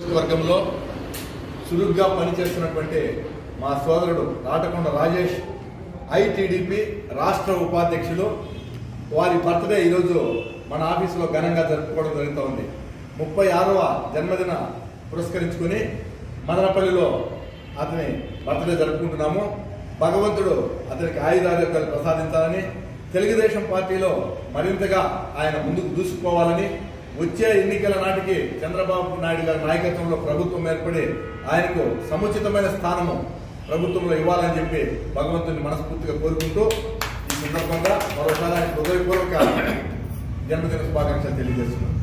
నియోజకవర్గంలో చురుగ్గా పనిచేస్తున్నటువంటి మా సోదరుడు రాటకొండ రాజేష్ ఐటీడీపీ రాష్ట్ర ఉపాధ్యక్షులు వారి బర్త్డే ఈరోజు మన ఆఫీసులో ఘనంగా జరుపుకోవడం జరుగుతూ ఉంది ముప్పై ఆరవ జన్మదిన పురస్కరించుకుని మదనపల్లిలో అతని బర్త్డే జరుపుకుంటున్నాము భగవంతుడు అతనికి ఆయుధారోగ్యాలు ప్రసాదించాలని తెలుగుదేశం పార్టీలో మరింతగా ఆయన ముందుకు దూసుకుపోవాలని వచ్చే ఎన్నికల నాటికి చంద్రబాబు నాయుడు గారి నాయకత్వంలో ప్రభుత్వం ఏర్పడి ఆయనకు సముచితమైన స్థానము ప్రభుత్వంలో ఇవ్వాలని చెప్పి భగవంతుని మనస్ఫూర్తిగా కోరుకుంటూ ఈ సందర్భంగా మరోసారి ఆయన హృదయపూర్వక జన్మదిన శుభాకాంక్షలు తెలియజేస్తున్నాను